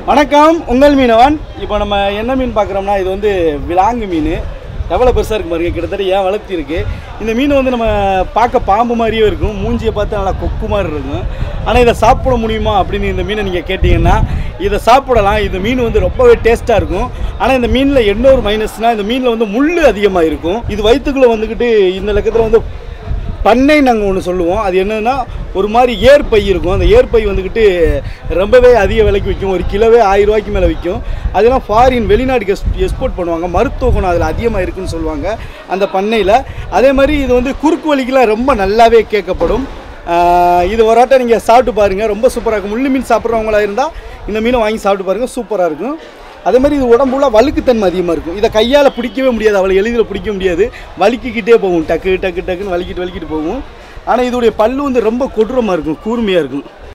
வணக்கம் உங்கள் மீனவன் இப்போ நம்ம என்ன மீன் பார்க்குறோம்னா இது வந்து விலாங்கு மீன் எவ்வளோ பெருசாக இருக்கு பாருங்க கிட்டத்தட்ட ஏன் வளர்த்தி இருக்கு இந்த மீன் வந்து நம்ம பார்க்க பாம்பு மாதிரியே இருக்கும் மூஞ்சியை பார்த்து நல்லா கொக்கு மாதிரி இருக்கும் ஆனால் இதை சாப்பிட முடியுமா அப்படின்னு இந்த மீனை நீங்கள் கேட்டிங்கன்னா இதை சாப்பிடலாம் இந்த மீன் வந்து ரொம்பவே டேஸ்ட்டாக இருக்கும் ஆனால் இந்த மீனில் என்ன ஒரு மைனஸ்னால் இந்த மீனில் வந்து முள் அதிகமாக இருக்கும் இது வயிற்றுக்குள்ளே வந்துக்கிட்டு இந்த லக்கத்தில் வந்து பண்ணை நாங்கள் ஒன்று சொல்லுவோம் அது என்னன்னா ஒரு மாதிரி ஏர் பை இருக்கும் அந்த ஏர் பை வந்துக்கிட்டு ரொம்பவே அதிக விலைக்கு விற்கும் ஒரு கிலோவே ஆயிரம் ரூபாய்க்கு மேலே விற்கும் அதெல்லாம் ஃபாரின் வெளிநாட்டுக்கு எக்ஸ் எக்ஸ்போர்ட் பண்ணுவாங்க மருத்துவ குணம் அதில் அதிகமாக இருக்குன்னு சொல்லுவாங்க அந்த பண்ணையில் அதே மாதிரி இது வந்து குறுக்கு வலிக்கெலாம் ரொம்ப நல்லாவே கேட்கப்படும் ஆஹ் இது ஒரு ஆட்டம் நீங்கள் சாப்பிட்டு பாருங்கள் ரொம்ப சூப்பராக இருக்கும் முள்ளு மீன் சாப்பிட்றவங்களா இருந்தால் இந்த மீனை வாங்கி சாப்பிட்டு பாருங்கள் சூப்பராக இருக்கும் அதே மாதிரி இது உடம்புல வழுக்குத்தன்மை அதிகமாக இருக்கும் இதை கையால் பிடிக்கவே முடியாது அவளை எளிதில் பிடிக்க முடியாது வலிக்கிக்கிட்டே போகும் டக்கு டக்கு டக்குன்னு வலிக்கிட்டு வலிக்கிட்டு போகும் ஆனால் இதோடைய பல்லு வந்து ரொம்ப கொடூரமாக இருக்கும் கூர்மையாக இருக்கும்